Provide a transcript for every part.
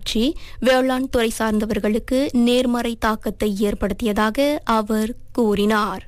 வளர்ச்சி வேளாண் துறை சார்ந்தவர்களுக்கு நேர்மறை தாக்கத்தை ஏற்படுத்தியதாக அவர் கூறினார்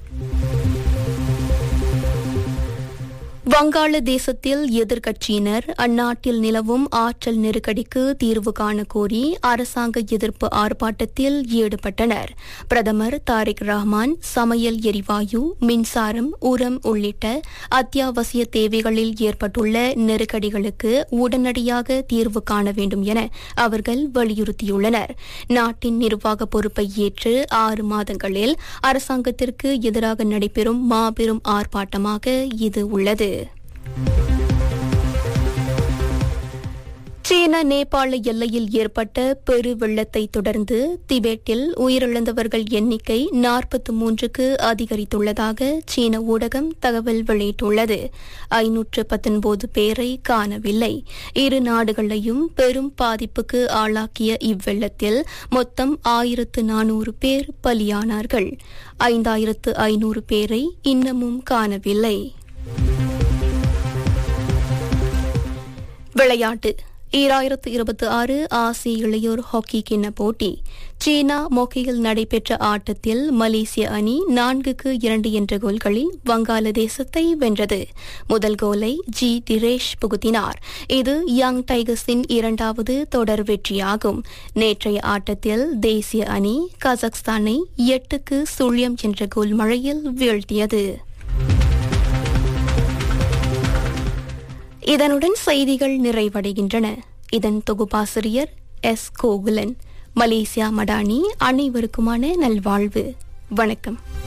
வங்காளதேசத்தில் எதிர்க்கட்சியினர் அந்நாட்டில் நிலவும் ஆற்றல் நெருக்கடிக்கு தீர்வு காண கோரி அரசாங்க எதிர்ப்பு ஆர்ப்பாட்டத்தில் ஈடுபட்டனர் பிரதமர் தாரிக் ரஹ்மான் சமையல் எரிவாயு மின்சாரம் உரம் உள்ளிட்ட அத்தியாவசிய தேவைகளில் ஏற்பட்டுள்ள நெருக்கடிகளுக்கு உடனடியாக தீர்வு காண வேண்டும் என அவர்கள் வலியுறுத்தியுள்ளனர் நாட்டின் நிர்வாக பொறுப்பை ஏற்று ஆறு மாதங்களில் அரசாங்கத்திற்கு எதிராக நடைபெறும் மாபெரும் ஆர்ப்பாட்டமாக இது உள்ளது சீன நேபாள எல்லையில் ஏற்பட்ட பெரு வெள்ளத்தை தொடர்ந்து திபெட்டில் உயிரிழந்தவர்கள் எண்ணிக்கை நாற்பத்தி மூன்றுக்கு அதிகரித்துள்ளதாக சீன ஊடகம் தகவல் வெளியிட்டுள்ளது ஐநூற்று பத்தொன்பது பேரை காணவில்லை இரு நாடுகளையும் பெரும் பாதிப்புக்கு ஆளாக்கிய இவ்வெள்ளத்தில் மொத்தம் ஆயிரத்து நானூறு பேர் பலியானார்கள் ஐந்தாயிரத்து ஐநூறு பேரை இன்னமும் காணவில்லை விளையாட்டு ஈராயிரத்து இருபத்தி ஆறு ஆசிய இளையோர் ஹாக்கி கிண்ண போட்டி சீனா மொக்கையில் நடைபெற்ற ஆட்டத்தில் மலேசிய அணி நான்குக்கு இரண்டு என்ற கோல்களில் வங்காளதேசத்தை வென்றது முதல் கோலை ஜி திரேஷ் புகுத்தினார் இது யங் டைகர்ஸின் இரண்டாவது தொடர் வெற்றியாகும் நேற்றைய ஆட்டத்தில் தேசிய அணி கசக்ஸ்தானை எட்டுக்கு சுழியம் என்ற கோல் மழையில் வீழ்த்தியது இதனுடன் செய்திகள் நிறைவடைகின்றன இதன் தொகுப்பாசிரியர் எஸ் கோகுலன் மலேசியா மடானி அனைவருக்குமான நல்வாழ்வு வணக்கம்